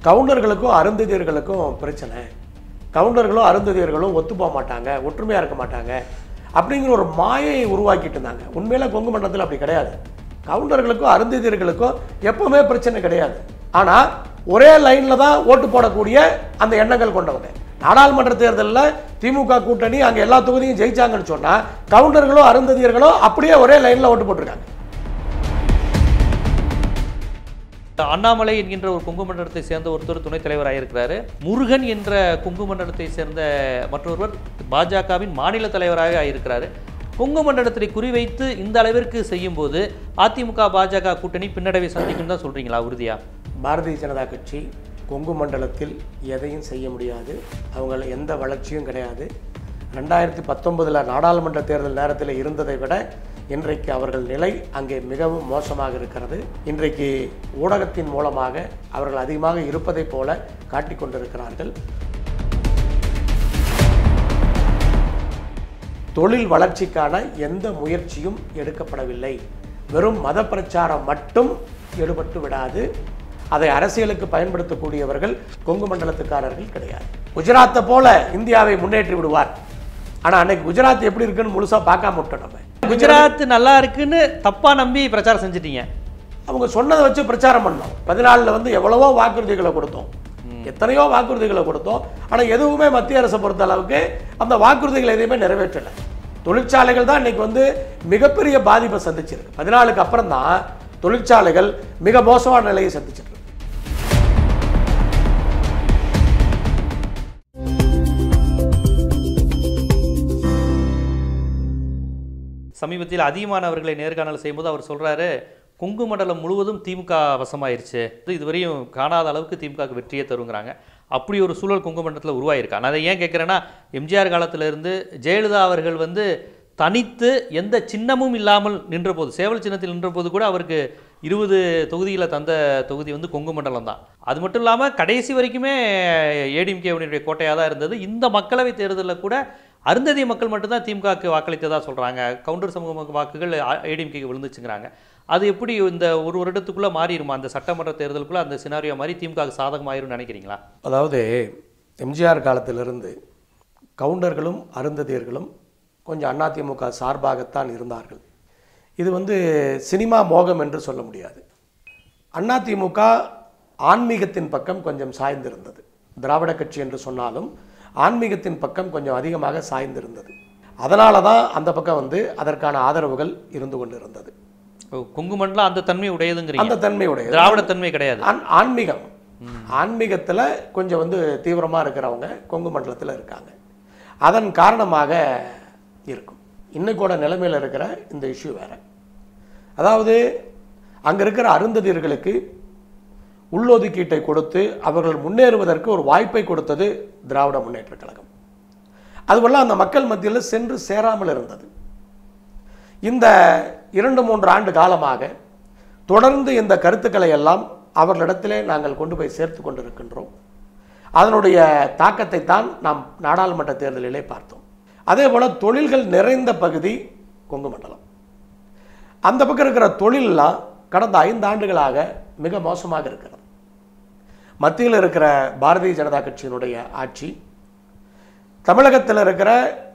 கவுண்டர்களுக்கும் அருந்ததியர்களுக்கும் பிரச்சனை கவுண்டர்களும் அருந்ததியர்களும் ஒத்து போக மாட்டாங்க ஒற்றுமையாக இருக்க மாட்டாங்க அப்படிங்கிற ஒரு மாயையை உருவாக்கிட்டு இருந்தாங்க உண்மையில கொங்கு மண்டலத்தில் அப்படி கிடையாது கவுண்டர்களுக்கும் அருந்ததியர்களுக்கும் எப்பவுமே பிரச்சனை கிடையாது ஆனால் ஒரே லைனில் தான் ஓட்டு போடக்கூடிய அந்த எண்ணங்கள் கொண்டவங்க நாடாளுமன்ற தேர்தலில் திமுக கூட்டணி அங்கே எல்லா தொகுதியும் ஜெயிச்சாங்கன்னு சொன்னால் கவுண்டர்களும் அருந்ததியர்களும் அப்படியே ஒரே லைனில் ஓட்டு போட்டிருக்காங்க அண்ணாமலை என்கின்ற ஒரு கொங்கு மண்டலத்தை சேர்ந்த ஒருத்தர் துணைத் தலைவராக இருக்கிறாரு முருகன் என்ற கொங்கு மண்டலத்தை சேர்ந்த மற்றொருவர் பாஜகவின் மாநில தலைவராக ஆயிருக்கிறாரு கொங்கு மண்டலத்தை குறிவைத்து இந்த அளவிற்கு செய்யும்போது அதிமுக பாஜக கூட்டணி பின்னடைவை சந்திக்கும் தான் சொல்றீங்களா உறுதியா பாரதிய ஜனதா கட்சி கொங்கு மண்டலத்தில் எதையும் செய்ய முடியாது அவங்க எந்த வளர்ச்சியும் கிடையாது ரெண்டாயிரத்தி பத்தொன்பதில் நாடாளுமன்ற தேர்தல் நேரத்தில் இருந்ததை விட இன்றைக்கு அவர்கள் நிலை அங்கே மிகவும் மோசமாக இருக்கிறது இன்றைக்கு ஊடகத்தின் மூலமாக அவர்கள் அதிகமாக இருப்பதைப் போல காட்டிக் கொண்டிருக்கிறார்கள் தொழில் வளர்ச்சிக்கான எந்த முயற்சியும் எடுக்கப்படவில்லை வெறும் மத பிரச்சாரம் மட்டும் எடுபட்டு விடாது அதை அரசியலுக்கு பயன்படுத்தக்கூடியவர்கள் கொங்கு மண்டலத்துக்காரர்கள் கிடையாது குஜராத்தை போல இந்தியாவை முன்னேற்றி விடுவார் ஆனா அன்னைக்கு குஜராத் எப்படி இருக்குன்னு முழுசா பார்க்காம விட்டோம் நம்ம குஜராத் நல்லா இருக்குன்னு தப்பா நம்பி பிரச்சாரம் செஞ்சிட்டீங்க அவங்க சொன்னதை வச்சு பிரச்சாரம் பண்ணோம் பதினாலில் வந்து எவ்வளவோ வாக்குறுதிகளை கொடுத்தோம் எத்தனையோ வாக்குறுதிகளை கொடுத்தோம் ஆனால் எதுவுமே மத்திய அரசை பொறுத்த அளவுக்கு அந்த வாக்குறுதிகள் எதையுமே நிறைவேற்றலை தொழிற்சாலைகள் தான் இன்னைக்கு வந்து மிகப்பெரிய பாதிப்பை சந்திச்சிருக்கு பதினாலுக்கு அப்புறம் தான் தொழிற்சாலைகள் மிக மோசமான நிலையை சந்திச்சிருக்கு சமீபத்தில் அதிகமான அவர்களை நேர்காணல் செய்யும்போது அவர் சொல்றாரு கொங்கு மண்டலம் முழுவதும் திமுக வசமாயிருச்சு இது இதுவரையும் காணாத அளவுக்கு திமுகவுக்கு வெற்றியை தருங்கிறாங்க அப்படி ஒரு சூழல் கொங்கு மண்டலத்தில் உருவாயிருக்கு நான் அதை ஏன் கேட்குறேன்னா எம்ஜிஆர் காலத்துல இருந்து ஜெயலலிதா அவர்கள் வந்து தனித்து எந்த சின்னமும் இல்லாமல் நின்றபோது சேவல் சின்னத்தில் நின்றபோது கூட அவருக்கு இருபது தொகுதிகளை தந்த தொகுதி வந்து கொங்கு மண்டலம் தான் அது மட்டும் இல்லாமல் கடைசி வரைக்குமே ஏடிஎம்கேவுடைய கோட்டையாக தான் இருந்தது இந்த மக்களவைத் தேர்தலில் கூட அருந்ததிய மக்கள் மட்டும்தான் திமுகவுக்கு வாக்களித்ததா சொல்கிறாங்க கவுண்டர் சமூக மக்க- வாக்குகள் ஏடிஎம்கேக்கு விழுந்துச்சுங்கிறாங்க அது எப்படி இந்த ஒரு வருடத்துக்குள்ளே மாறிடுமா அந்த சட்டமன்ற தேர்தலுக்குள்ளே அந்த சினாரியோ மாதிரி திமுகவுக்கு சாதகமாயிரும்னு நினைக்கிறீங்களா அதாவது எம்ஜிஆர் காலத்திலிருந்து கவுண்டர்களும் அருந்ததியர்களும் கொஞ்சம் அதிமுக சார்பாகத்தான் இருந்தார்கள் இது வந்து சினிமா மோகம் என்று சொல்ல முடியாது அதிமுக ஆன்மீகத்தின் பக்கம் கொஞ்சம் சாய்ந்திருந்தது திராவிட கட்சி என்று சொன்னாலும் ஆன்மீகத்தின் பக்கம் கொஞ்சம் அதிகமாக சாய்ந்திருந்தது அதனால தான் அந்த பக்கம் வந்து அதற்கான ஆதரவுகள் இருந்து கொண்டிருந்தது ஓ, கொங்கு மண்டலம் அந்த தன்மை உடையதுங்கிறீங்க அந்த தன்மையுடைய திராவிட தன்மை கிடையாது ஆன்- ஆன்மீகம் ஆன்மீகத்தில் கொஞ்சம் வந்து தீவிரமாக இருக்கிறவங்க கொங்கு மண்டலத்தில் இருக்காங்க அதன் காரணமாக இருக்கும் இன்னைக்கோட நிலைமையில் இருக்கிற இந்த இஷ்யூ வேற அதாவது அங்கே இருக்கிற அருந்ததியர்களுக்கு உள்ளொதுக்கீட்டை கொடுத்து அவர்கள் முன்னேறுவதற்கு ஒரு வாய்ப்பை கொடுத்தது திராவிட முன்னேற்றக் கழகம் அதுவெல்லாம் அந்த மக்கள் மத்தியில் சென்று சேராமல் இருந்தது இந்த இரண்டு மூன்று ஆண்டு காலமாக தொடர்ந்து இந்த கருத்துக்களை எல்லாம் அவர்களிடத்திலே நாங்கள் கொண்டு போய் சேர்த்து கொண்டிருக்கின்றோம் அதனுடைய தாக்கத்தை தான் நாம் நாடாளுமன்ற தேர்தலிலே பார்த்தோம் அதே போல தொழில்கள் நிறைந்த பகுதி கொங்கு மண்டலம் அந்த பக்கம் இருக்கிற தொழிலெலாம் கடந்த ஐந்து ஆண்டுகளாக மிக மோசமாக இருக்கிறது மத்தியில் இருக்கிற பாரதிய ஜனதா கட்சியினுடைய ஆட்சி தமிழகத்தில் இருக்கிற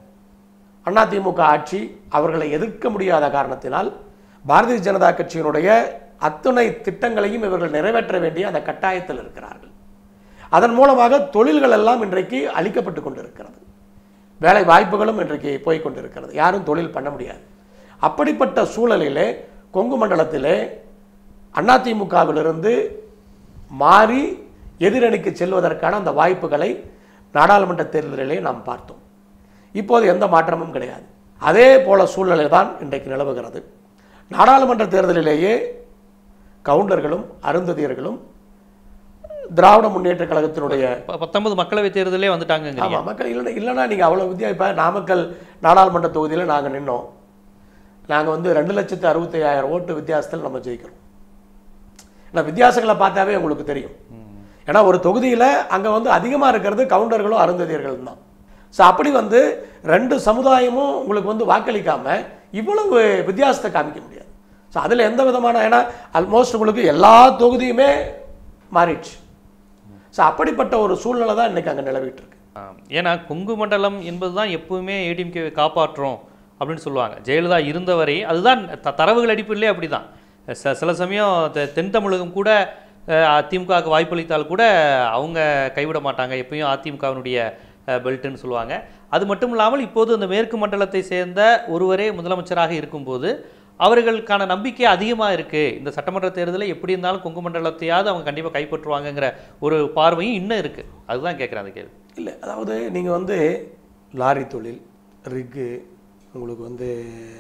அதிமுக ஆட்சி அவர்களை எதிர்க்க முடியாத காரணத்தினால் பாரதிய ஜனதா கட்சியினுடைய அத்துணை திட்டங்களையும் இவர்கள் நிறைவேற்ற வேண்டிய அந்த கட்டாயத்தில் இருக்கிறார்கள் அதன் மூலமாக தொழில்கள் எல்லாம் இன்றைக்கு அளிக்கப்பட்டு கொண்டிருக்கிறது வேலை வாய்ப்புகளும் இன்றைக்கு போய் கொண்டிருக்கிறது யாரும் தொழில் பண்ண முடியாது அப்படிப்பட்ட சூழலிலே கொங்கு மண்டலத்திலே அதிமுகவிலிருந்து மாறி எதிரணிக்கு செல்வதற்கான அந்த வாய்ப்புகளை நாடாளுமன்ற தேர்தலிலே நாம் பார்த்தோம் இப்போது எந்த மாற்றமும் கிடையாது அதே போல சூழ்நிலை தான் இன்றைக்கு நிலவுகிறது நாடாளுமன்ற தேர்தலிலேயே கவுண்டர்களும் அருந்ததியர்களும் திராவிட முன்னேற்ற கழகத்தினுடைய ப- பத்தொன்பது மக்களவைத் தேர்தலே வந்துட்டாங்கங்கிறீங்க ஆமாம் மக்கள் இல்லைன்னா இல்லைன்னா நீங்கள் அவ்வளோ வித்தியா இப்போ நாமக்கல் நாடாளுமன்ற தொகுதியில் நாங்கள் நின்னோம் நாங்கள் வந்து ரெண்டு லட்சத்து அறுபத்தி ஐயாயிரம் ஓட்டு வித்தியாசத்தில் நம்ம ஜெயிக்கிறோம் ஏன்னா வித்தியாசங்களை பார்த்தாவே உங்களுக்கு தெரியும் ஏன்னா ஒரு தொகுதியில் அங்கே வந்து அதிகமாக இருக்கிறது கவுண்டர்களும் அருந்ததியர்களும் தான் ஸோ அப்படி வந்து ரெண்டு சமுதாயமும் உங்களுக்கு வந்து வாக்களிக்காம இவ்வளவு வித்தியாசத்தை காமிக்க முடியாது ஸோ அதில் எந்த விதமான ஏன்னா ஆல்மோஸ்ட் உங்களுக்கு எல்லா தொகுதியுமே மாறிடுச்சு ஸோ அப்படிப்பட்ட ஒரு சூழ்நிலை தான் இன்னைக்கு அங்கே நிலவிட்டு இருக்கு ஆம். ஏன்னா கொங்கு மண்டலம் என்பது தான் எப்பவுமே ஏடிஎம்கேவை காப்பாற்றும் அப்படின்னு சொல்லுவாங்க ஜெயலலிதா இருந்தவரை அதுதான் த தரவுகள் அடிப்படையிலே அப்படி தான் ச சில சமயம் தெ- தென் தமிழகம் கூட அஹ், அதிமுகவுக்கு வாய்ப்பளித்தால் கூட அவங்க கைவிட மாட்டாங்க எப்பயும் அதிமுகவினுடைய பெல்ட்டுன்னு சொல்லுவாங்க அது மட்டும் இல்லாமல் இப்போது இந்த மேற்கு மண்டலத்தை சேர்ந்த ஒருவரே முதலமைச்சராக இருக்கும்போது அவர்களுக்கான நம்பிக்கை அதிகமாக இருக்குது இந்த சட்டமன்ற தேர்தலில் எப்படி இருந்தாலும் கொங்கு மண்டலத்தையாவது அவங்க கண்டிப்பாக கைப்பற்றுவாங்கங்கிற ஒரு பார்வையும் இன்னும் இருக்குது அதுதான் கேட்குறேன் அந்த கேள்வி இல்லை அதாவது நீங்கள் வந்து லாரி தொழில் ரிக்கு உங்களுக்கு வந்து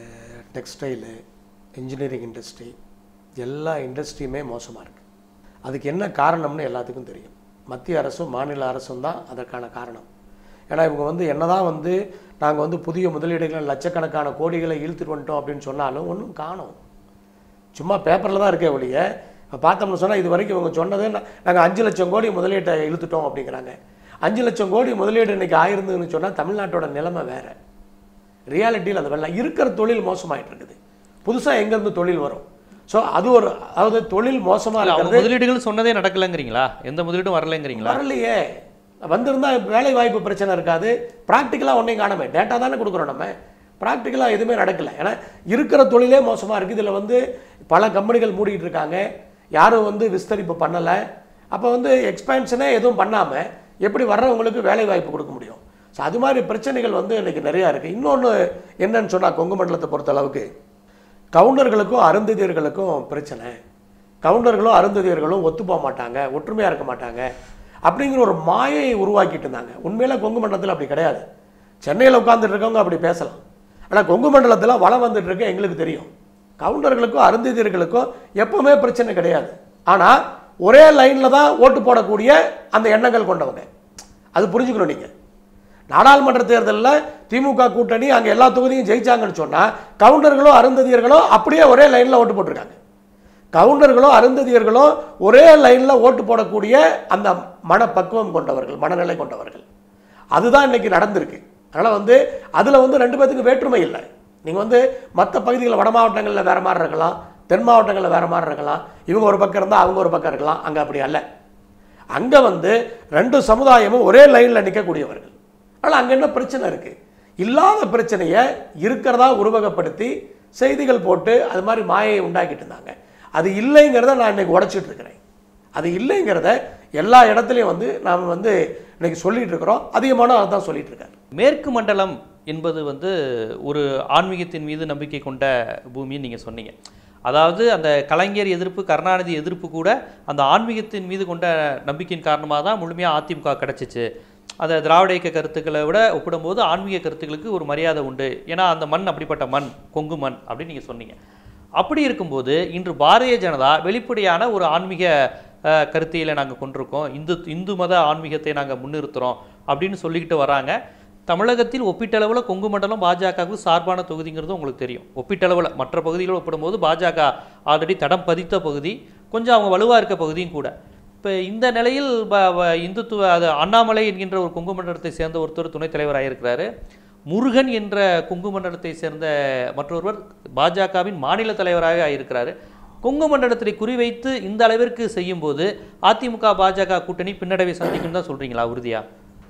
டெக்ஸ்டைலு இன்ஜினியரிங் இண்டஸ்ட்ரி எல்லா இண்டஸ்ட்ரியுமே மோசமாக இருக்குது அதுக்கு என்ன காரணம்னு எல்லாத்துக்கும் தெரியும் மத்திய அரசும் மாநில அரசும் தான் அதற்கான காரணம் ஏன்னா இவங்க வந்து என்னதான் வந்து நாங்கள் வந்து புதிய முதலீடுகளை லட்சக்கணக்கான கோடிகளை இழுத்துட்டு வந்துட்டோம் அப்படின்னு சொன்னாலும் ஒன்றும் காணோம் சும்மா பேப்பரில் தான் இருக்கே ஒழிய இப்போ பார்த்தோம்னு சொன்னால் இது வரைக்கும் இவங்க சொன்னது நாங்கள் அஞ்சு லட்சம் கோடி முதலீட்டை இழுத்துட்டோம் அப்படிங்கிறாங்க அஞ்சு லட்சம் கோடி முதலீடு இன்னைக்கு ஆயிருந்ததுன்னு சொன்னால் தமிழ்நாட்டோட நிலைமை வேற ரியாலிட்டியில் அது வெள்ளம் இருக்கிற தொழில் மோசமாயிட்டு இருக்குது புதுசாக எங்கேருந்து தொழில் வரும் ஸோ அது ஒரு அதாவது தொழில் மோசமாக இல்ல, அவங்க இருக்கிறது முதலீடுகள் சொன்னதே நடக்கலைங்கிறீங்களா எந்த முதலீடும் வரலைங்கிறீங்களா வரலையே வந்திருந்தா வேலை வாய்ப்பு பிரச்சனை இருக்காது ப்ராக்டிக்கலாக ஒன்றையும் காணாமே டேட்டா தானே கொடுக்குறோம் நம்ம ப்ராக்டிக்கலாக எதுவுமே நடக்கல ஏன்னா இருக்கிற தொழிலே மோசமாக இருக்குது இதில் வந்து பல கம்பெனிகள் மூடிட்டு இருக்காங்க யாரும் வந்து விஸ்தரிப்பு பண்ணலை அப்போ வந்து எக்ஸ்பேன்ஷனே எதுவும் பண்ணாமல் எப்படி வர்றவங்களுக்கு வேலை வாய்ப்பு கொடுக்க முடியும் ஸோ அது மாதிரி பிரச்சனைகள் வந்து இன்னைக்கு நிறையா இருக்குது இன்னொன்று என்னன்னு சொன்னால் கொங்கு மண்டலத்தை பொறுத்த அளவுக்கு கவுண்டர்களுக்கும் அருந்ததியர்களுக்கும் பிரச்சனை கவுண்டர்களும் அருந்ததியர்களும் ஒத்து போக மாட்டாங்க ஒற்றுமையாக இருக்க மாட்டாங்க அப்படிங்கிற ஒரு மாயையை உருவாக்கிட்டு இருந்தாங்க உண்மையில கொங்கு மண்டலத்தில் அப்படி கிடையாது சென்னையில் உட்கார்ந்துட்டு இருக்கவங்க அப்படி பேசலாம் ஆனால் கொங்கு மண்டலத்தில் வளம் வந்துட்டு இருக்க எங்களுக்கு தெரியும் கவுண்டர்களுக்கும் அருந்ததியர்களுக்கும் எப்பவுமே பிரச்சனை கிடையாது ஆனால் ஒரே லைனில் தான் ஓட்டு போடக்கூடிய அந்த எண்ணங்கள் கொண்டவங்க அது புரிஞ்சுக்கணும் நீங்கள் நாடாளுமன்ற தேர்தலில் திமுக கூட்டணி அங்கே எல்லா தொகுதியும் ஜெயிச்சாங்கன்னு சொன்னால் கவுண்டர்களும் அருந்ததியர்களும் அப்படியே ஒரே லைனில் ஓட்டு போட்டிருக்காங்க கவுண்டர்களும் அருந்ததியர்களும் ஒரே லைனில் ஓட்டு போடக்கூடிய அந்த மனப்பக்குவம் கொண்டவர்கள் மனநிலை கொண்டவர்கள் அதுதான் இன்னைக்கு நடந்திருக்கு அதனால் வந்து அதில் வந்து ரெண்டு பேத்துக்கு வேற்றுமை இல்லை நீங்கள் வந்து மற்ற பகுதிகளில் வட மாவட்டங்களில் வேறு மாதிரி இருக்கலாம் தென் மாவட்டங்களில் வேறு மாதிரி இருக்கலாம் இவங்க ஒரு பக்கம் இருந்தால் அவங்க ஒரு பக்கம் இருக்கலாம் அங்கே அப்படி அல்ல அங்கே வந்து ரெண்டு சமுதாயமும் ஒரே லைனில் நிற்கக்கூடியவர்கள் ஆனால் அங்கே என்ன பிரச்சனை இருக்குது இல்லாத பிரச்சனையை இருக்கிறதா உருவகப்படுத்தி செய்திகள் போட்டு அது மாதிரி மாயையை உண்டாக்கிட்டு இருந்தாங்க அது இல்லைங்கிறத நான் இன்னைக்கு உடைச்சிட்டு இருக்கிறேன் அது இல்லைங்கிறத எல்லா இடத்துலையும் வந்து நாம் வந்து இன்னைக்கு சொல்லிட்டு இருக்கிறோம் அதிகமான அதை தான் சொல்லிட்டு இருக்காரு மேற்கு மண்டலம் என்பது வந்து ஒரு ஆன்மீகத்தின் மீது நம்பிக்கை கொண்ட பூமின்னு நீங்கள் சொன்னீங்க அதாவது அந்த கலைஞர் எதிர்ப்பு கருணாநிதி எதிர்ப்பு கூட அந்த ஆன்மீகத்தின் மீது கொண்ட நம்பிக்கையின் காரணமாக தான் முழுமையாக அதிமுக கிடச்சிச்சு அந்த திராவிட இயக்க கருத்துக்களை விட ஒப்பிடும்போது ஆன்மீக கருத்துக்களுக்கு ஒரு மரியாதை உண்டு ஏன்னா அந்த மண் அப்படிப்பட்ட மண் கொங்கு மண் அப்படின்னு நீங்கள் சொன்னீங்க அப்படி இருக்கும்போது இன்று பாரதிய ஜனதா வெளிப்படையான ஒரு ஆன்மீக அஹ், கருத்தியலை நாங்கள் கொண்டிருக்கோம் இந்து இந்து மத ஆன்மீகத்தை நாங்கள் முன்னிறுத்துறோம் அப்படின்னு சொல்லிக்கிட்டு வராங்க தமிழகத்தில் ஒப்பீட்டளவில் கொங்கு மண்டலம் பாஜகவுக்கு சார்பான தொகுதிங்கிறது உங்களுக்கு தெரியும் ஒப்பீட்டளவில் மற்ற பகுதிகளோடு ஒப்பிடும்போது பாஜக ஆல்ரெடி தடம் பதித்த பகுதி கொஞ்சம் அவங்க வலுவாக இருக்க பகுதியும் கூட இப்போ இந்த நிலையில் ப- ப- இந்துத்துவ அது அண்ணாமலை என்கின்ற ஒரு கொங்கு மண்டலத்தை சேர்ந்த ஒருத்தர் துணைத் தலைவராக இருக்கிறாரு முருகன் என்ற கொங்கு மண்டலத்தை சேர்ந்த மற்றொருவர் பாஜகவின் மாநில தலைவராக இருக்கிறாரு கொங்கு மண்டலத்தை குறிவைத்து இந்த அளவிற்கு செய்யும்போது அதிமுக பாஜக கூட்டணி பின்னடைவை சந்திக்கும் தான் சொல்றீங்களா உறுதியா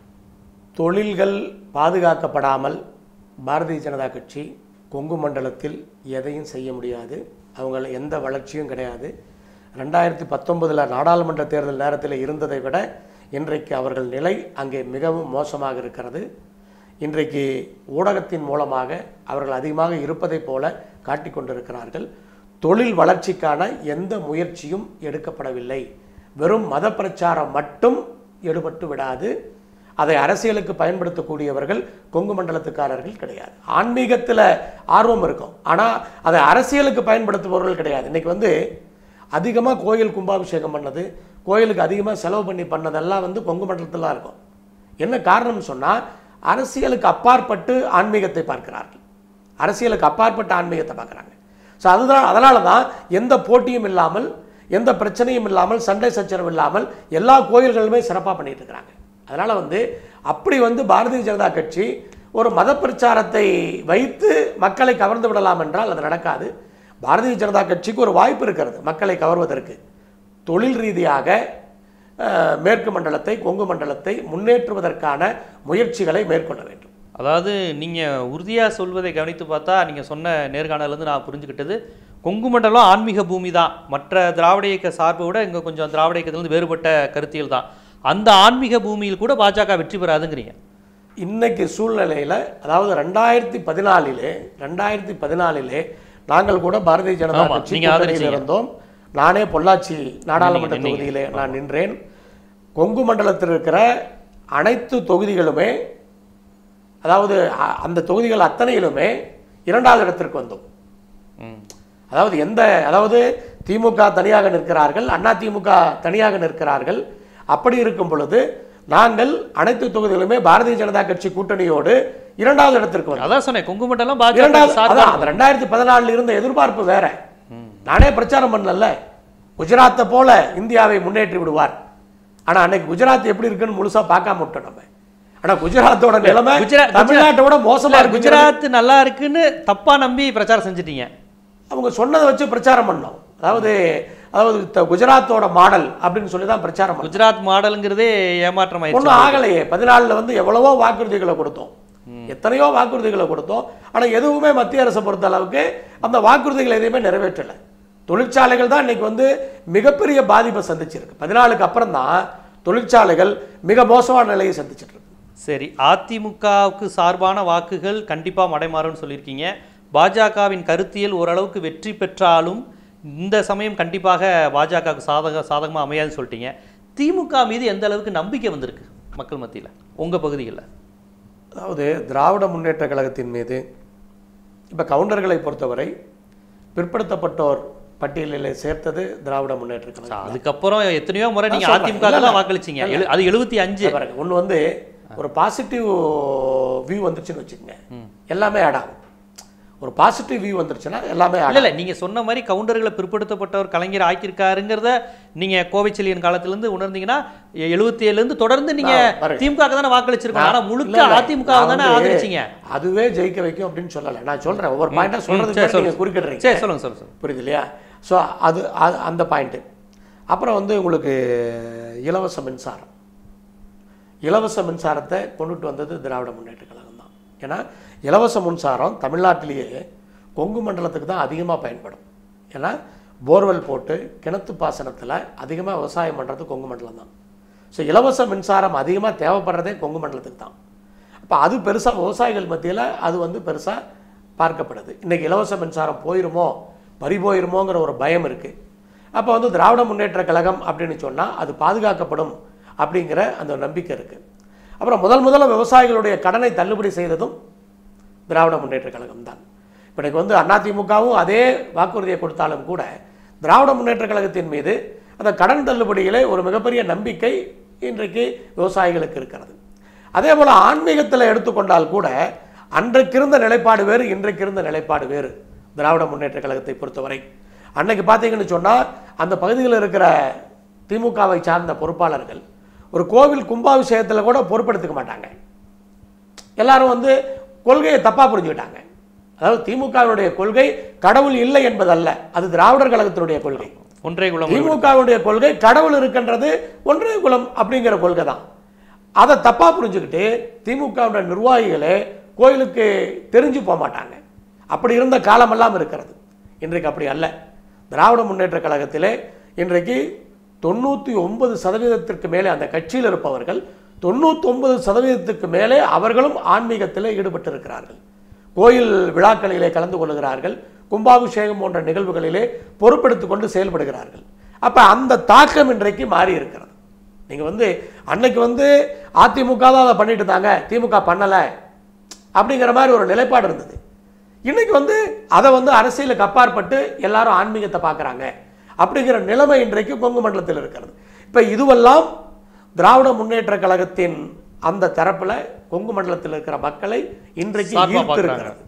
தொழில்கள் பாதுகாக்கப்படாமல் பாரதிய ஜனதா கட்சி கொங்கு மண்டலத்தில் எதையும் செய்ய முடியாது அவங்க எந்த வளர்ச்சியும் கிடையாது ரெண்டாயிரத்தி பத்தொன்பதில் நாடாளுமன்ற தேர்தல் நேரத்தில் இருந்ததை விட இன்றைக்கு அவர்கள் நிலை அங்கே மிகவும் மோசமாக இருக்கிறது இன்றைக்கு ஊடகத்தின் மூலமாக அவர்கள் அதிகமாக இருப்பதைப் போல காட்டிக் கொண்டிருக்கிறார்கள் தொழில் வளர்ச்சிக்கான எந்த முயற்சியும் எடுக்கப்படவில்லை வெறும் மத பிரச்சாரம் மட்டும் எடுபட்டு விடாது அதை அரசியலுக்கு பயன்படுத்தக்கூடியவர்கள் கொங்கு மண்டலத்துக்காரர்கள் கிடையாது ஆன்மீகத்தில் ஆர்வம் இருக்கும் ஆனால் அதை அரசியலுக்கு பயன்படுத்துபவர்கள் கிடையாது இன்னைக்கு வந்து அதிகமாக கோயில் கும்பாபிஷேகம் பண்ணது கோயிலுக்கு அதிகமாக செலவு பண்ணி பண்ணதெல்லாம் வந்து கொங்கு மண்டலத்தில் தான் இருக்கும் என்ன காரணம்னு சொன்னால் அரசியலுக்கு அப்பாற்பட்டு ஆன்மீகத்தை பார்க்கிறார்கள் அரசியலுக்கு அப்பாற்பட்ட ஆன்மீகத்தை பார்க்குறாங்க ஸோ அதுதான் அதனால தான் எந்த போட்டியும் இல்லாமல் எந்த பிரச்சனையும் இல்லாமல் சண்டை சச்சரவு இல்லாமல் எல்லா கோயில்களுமே சிறப்பாக பண்ணிட்டு இருக்கிறாங்க அதனால் வந்து அப்படி வந்து பாரதிய ஜனதா கட்சி ஒரு மத பிரச்சாரத்தை வைத்து மக்களை கவர்ந்து விடலாம் என்றால் அது நடக்காது பாரதிய ஜனதா கட்சிக்கு ஒரு வாய்ப்பு இருக்கிறது மக்களை கவர்வதற்கு தொழில் ரீதியாக அஹ், மேற்கு மண்டலத்தை கொங்கு மண்டலத்தை முன்னேற்றுவதற்கான முயற்சிகளை மேற்கொள்ள வேண்டும் அதாவது நீங்கள் உறுதியாக சொல்வதை கவனித்து பார்த்தா நீங்கள் சொன்ன நேர்காணலேருந்து நான் புரிஞ்சுக்கிட்டது கொங்கு மண்டலம் ஆன்மீக பூமி தான் மற்ற திராவிட இயக்க சார்பை விட இங்கே கொஞ்சம் திராவிட இயக்கத்திலிருந்து வேறுபட்ட கருத்தியல் தான் அந்த ஆன்மீக பூமியில் கூட பாஜக வெற்றி பெறாதுங்கிறீங்க இன்னைக்கு சூழ்நிலையில் அதாவது ரெண்டாயிரத்தி பதினாலிலே ரெண்டாயிரத்தி பதினாலிலே நாங்கள் கூட பாரதிய ஜனதா ஆமா, கட்சி நீங்க கூட்டணியில் ஆதரிச்சீங்க. இருந்தோம் நானே பொள்ளாச்சி நாடாளுமன்ற நின்னீங்க. தொகுதியிலே நான் நின்றேன் கொங்கு மண்டலத்தில் இருக்கிற அனைத்து தொகுதிகளுமே அதாவது அ- அந்த தொகுதிகள் அத்தனையிலுமே இரண்டாவது இடத்திற்கு வந்தோம் ம் அதாவது எந்த அதாவது திமுக தனியாக நிற்கிறார்கள் அண்ணா திமுக தனியாக நிற்கிறார்கள் அப்படி இருக்கும் பொழுது நாங்கள் அனைத்து தொகுதிகளுமே பாரதிய ஜனதா கட்சி கூட்டணியோடு இரண்டாவது இடத்திற்கு வந்தோம் அதான் சொன்னேன் கொங்கு மண்டலம் பாஜக இரண்டாவது சார்பா அதான் அந்த ரெண்டாயிரத்தி பதினாலில் இருந்த எதிர்பார்ப்பு வேற நானே பிரச்சாரம் பண்ணல குஜராத்தை போல இந்தியாவை முன்னேற்றி விடுவார் ஆனா அன்னைக்கு குஜராத் எப்படி இருக்குன்னு முழுசா பார்க்காம விட்டோம் நம்ம ஆனா குஜராத்தோட நிலைமை குஜராத் தமிழ்நாட்டோட மோசமா இல்ல, இருக்கு குஜராத் நல்லா இருக்குன்னு தப்பா நம்பி பிரச்சாரம் செஞ்சிட்டீங்க அவங்க சொன்னதை வச்சு பிரச்சாரம் பண்ணோம் அதாவது அதாவது த- குஜராத்தோட மாடல் அப்படின்னு சொல்லி தான் பிரச்சாரம் பண்ணோம் குஜராத் மாடலுங்கிறதே ஏமாற்றம் ஆயிடுச்சு ஒன்றும் ஆகலையே பதினாலில் வந்து எவ்வளவோ வாக்குறுதிகளை கொடுத்தோம் எத்தனையோ வாக்குறுதிகளை கொடுத்தோம் ஆனா எதுவுமே மத்திய அரசை பொறுத்த அளவுக்கு அந்த வாக்குறுதிகள் எதையுமே நிறைவேற்றலை தொழிற்சாலைகள் தான் இன்னைக்கு வந்து மிகப்பெரிய பாதிப்பை சந்திச்சிருக்கு பதினாலுக்கு அப்புறம் தான் தொழிற்சாலைகள் மிக மோசமான நிலையை சந்திச்சிட்டு இருக்கு சரி அதிமுகவுக்கு சார்பான வாக்குகள் கண்டிப்பா மடைமாறும்னு சொல்லியிருக்கீங்க பாஜகவின் கருத்தியல் ஓரளவுக்கு வெற்றி பெற்றாலும் இந்த சமயம் கண்டிப்பாக பாஜகவுக்கு சாதக சாதகமா அமையாதுன்னு சொல்லிட்டீங்க திமுக மீது எந்த அளவுக்கு நம்பிக்கை வந்திருக்கு மக்கள் மத்தியில உங்க பகுதிகளில் அதாவது திராவிட முன்னேற்ற கழகத்தின் மீது இப்போ கவுண்டர்களை பொறுத்தவரை பிற்படுத்தப்பட்டோர் பட்டியலில் சேர்த்தது திராவிட முன்னேற்ற கழகம் அதுக்கப்புறம் எத்தனையோ முறை நீங்க நான் சொல்றேன். அதிமுக இல்ல, இல்ல. வாக்களிச்சீங்க எழு- அது எழுபத்தி அஞ்சு பாருங்க ஒன்று வந்து ஒரு பாசிட்டிவ் வியூ வந்துச்சுன்னு வச்சுக்கோங்க எல்லாமே ஆட் ஆகும் ஒரு பாசிட்டிவ் வியூ வந்துருச்சுன்னா எல்லாமே ஆட் இல்ல இல்ல நீங்க சொன்ன மாதிரி கவுண்டர்களை பிற்படுத்தப்பட்டவர் கலைஞர் ஆக்கியிருக்காருங்கிறத நீங்க கோவைச்செழியன் காலத்துல இருந்து உணர்ந்தீங்கன்னா எழுபத்தி ஏழுல இருந்து தொடர்ந்து நீங்க நான் வரேன். திமுக தானே வாக்களிச்சிருக்கோம் ஆனா முழுக்க இல்ல, இல்ல. அதிமுக நான் தானே வந்து ஆதரிச்சீங்க அதுவே ஜெயிக்க வைக்கும் அப்படின்னு சொல்லலை நான் சொல்றேன் ஒவ்வொரு பாயிண்டா சொல்றது சரி, நீங்க சொல்லுங்க. குறுக்கிடுறீங்க சரி சொல்லுங்க சொல்லுங்க சொல்லுங்க புரியுது இல்லையா ஸோ அது அது- அந்த பாயிண்ட்டு அப்புறம் வந்து உங்களுக்கு இலவச மின்சாரம் இலவச மின்சாரத்தை கொண்டுட்டு வந்தது திராவிட முன்னேற்ற கழகம் தான் ஏன்னா இலவச மின்சாரம் தமிழ்நாட்டிலேயே கொங்கு மண்டலத்துக்கு தான் அதிகமாக பயன்படும் ஏன்னா போர்வெல் போட்டு கிணத்து பாசனத்தில் அதிகமாக விவசாயம் பண்ணுறது கொங்கு மண்டலம் தான் ஸோ இலவச மின்சாரம் அதிகமாக தேவைப்படுறதே கொங்கு மண்டலத்துக்கு தான் அப்போ அது பெருசாக விவசாயிகள் மத்தியில் அது வந்து பெருசாக பார்க்கப்படுது இன்றைக்கி இலவச மின்சாரம் போயிருமோ வரி போயிருமோங்கிற ஒரு பயம் இருக்குது அப்போ வந்து திராவிட முன்னேற்ற கழகம் அப்படின்னு சொன்னால் அது பாதுகாக்கப்படும் அப்படிங்கிற அந்த நம்பிக்கை இருக்குது அப்புறம் முதல் முதல்ல விவசாயிகளுடைய கடனை தள்ளுபடி செய்ததும் திராவிட முன்னேற்ற கழகம் தான் இப்போ இன்னைக்கு வந்து அதிமுகவும் அதே வாக்குறுதியை கொடுத்தாலும் கூட திராவிட முன்னேற்ற கழகத்தின் மீது அந்த கடன் தள்ளுபடியிலே ஒரு மிகப்பெரிய நம்பிக்கை இன்றைக்கு விவசாயிகளுக்கு இருக்கிறது அதே போல் ஆன்மீகத்தில் எடுத்துக்கொண்டால் கூட அன்றைக்கு இருந்த நிலைப்பாடு வேறு இன்றைக்கு இருந்த நிலைப்பாடு வேறு திராவிட முன்னேற்ற கழகத்தை பொறுத்தவரை அன்னைக்கு பார்த்தீங்கன்னு சொன்னால் அந்த பகுதியில் இருக்கிற திமுகவை சார்ந்த பொறுப்பாளர்கள் ஒரு கோவில் கும்பாபிஷேகத்தில் கூட பொறுப்பெடுத்துக்க மாட்டாங்க எல்லாரும் வந்து கொள்கையை தப்பா புரிஞ்சுக்கிட்டாங்க அதாவது திமுகவினுடைய கொள்கை கடவுள் இல்லை என்பதல்ல அது திராவிடர் கழகத்தினுடைய கொள்கை ஒன்றே குலம் திமுகவுடைய கொள்கை கடவுள் இருக்கின்றது ஒன்றே குலம் அப்படிங்கிற கொள்கை தான் அதை தப்பா புரிஞ்சுக்கிட்டு திமுகவுடைய நிர்வாகிகளே கோயிலுக்கு தெரிஞ்சு போக மாட்டாங்க அப்படி இருந்த காலமெல்லாம் இருக்கிறது இன்றைக்கு அப்படி அல்ல திராவிட முன்னேற்ற கழகத்திலே இன்றைக்கு தொண்ணூற்றி ஒன்பது சதவீதத்திற்கு மேலே அந்த கட்சியில் இருப்பவர்கள் தொண்ணூற்றி ஒன்பது சதவீதத்துக்கு மேலே அவர்களும் ஆன்மீகத்தில் ஈடுபட்டிருக்கிறார்கள் கோயில் விழாக்களிலே கலந்து கொள்கிறார்கள் கும்பாபிஷேகம் போன்ற நிகழ்வுகளிலே பொறுப்பெடுத்துக் கொண்டு செயல்படுகிறார்கள் அப்ப அந்த தாக்கம் இன்றைக்கு மாறி இருக்கிறது நீங்க வந்து அன்னைக்கு வந்து அதிமுக தான் அதை பண்ணிட்டு இருந்தாங்க திமுக பண்ணல அப்படிங்கிற மாதிரி ஒரு நிலைப்பாடு இருந்தது இன்னைக்கு வந்து அதை வந்து அரசியலுக்கு அப்பாற்பட்டு எல்லாரும் ஆன்மீகத்தை பார்க்கறாங்க அப்படிங்கிற நிலைமை இன்றைக்கு கொங்கு மண்டலத்தில் இருக்கிறது இப்ப இதுவெல்லாம் திராவிட முன்னேற்ற கழகத்தின் அந்த தரப்புல கொங்கு மண்டலத்தில் இருக்கிற மக்களை இன்றைக்கு சார்பா ஈர்த்து பார்க்கறாங்க. இருக்கிறது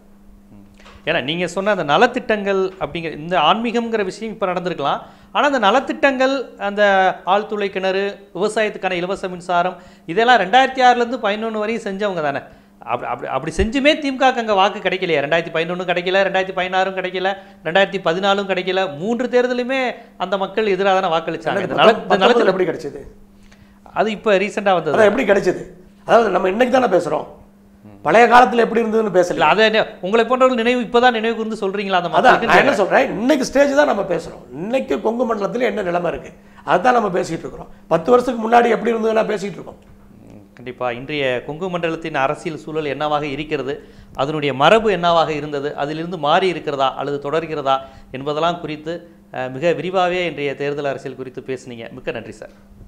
ஏன்னா நீங்க சொன்ன அந்த நலத்திட்டங்கள் அப்படிங்கிற இந்த ஆன்மீகம்ங்கிற விஷயம் இப்போ நடந்திருக்கலாம் ஆனா அந்த நலத்திட்டங்கள் அந்த ஆழ்துளை கிணறு விவசாயத்துக்கான இலவச மின்சாரம் இதெல்லாம் ரெண்டாயிரத்தி ஆறுலேருந்து பதினொன்று வரையும் செஞ்சவங்க தானே அப்படி அப்படி அப்படி செஞ்சுமே திமுக அங்கே வாக்கு கிடைக்கலையே ரெண்டாயிரத்தி பதினொன்றும் கிடைக்கல ரெண்டாயிரத்தி பதினாறும் கிடைக்கல ரெண்டாயிரத்தி பதினாலும் கிடைக்கல மூன்று தேர்தலுமே அந்த மக்கள் எதிராக தானே வாக்களிச்சாங்க இந்த நல இந்த பத்தொன்பதுல நலத்திட்ட எப்படி கிடைச்சது அது இப்போ ரீசெண்டாக வந்தது அதான் எப்படி கிடைச்சது அதாவது நம்ம இன்னைக்கு தானே பேசுறோம் பழைய காலத்துல எப்படி இருந்ததுன்னு பேசல இல்லை அதை என்ன- உங்களை போன்றவர்கள் நினைவு இப்போதான் நினைவு கூர்ந்து சொல்றீங்களா அந்த அதான் மக்களுக்கு நான் என்ன சொல்றேன் இன்னைக்கு ஸ்டேஜ் தான் நம்ம பேசுறோம் இன்னைக்கு கொங்கு மண்டலத்துல என்ன நிலைமை இருக்கு அதுதான் நம்ம பேசிட்டு இருக்கிறோம் பத்து வருஷத்துக்கு முன்னாடி எப்படி இருந்ததுன்னா பேசிட்டு இருக்கோம் ம், கண்டிப்பா இன்றைய கொங்கு மண்டலத்தின் அரசியல் சூழல் என்னவாக இருக்கிறது அதனுடைய மரபு என்னவாக இருந்தது அதிலிருந்து மாறி இருக்கிறதா அல்லது தொடர்கிறதா என்பதெல்லாம் குறித்து அஹ், மிக விரிவாகவே இன்றைய தேர்தல் அரசியல் குறித்து பேசுனீங்க மிக்க நன்றி சார்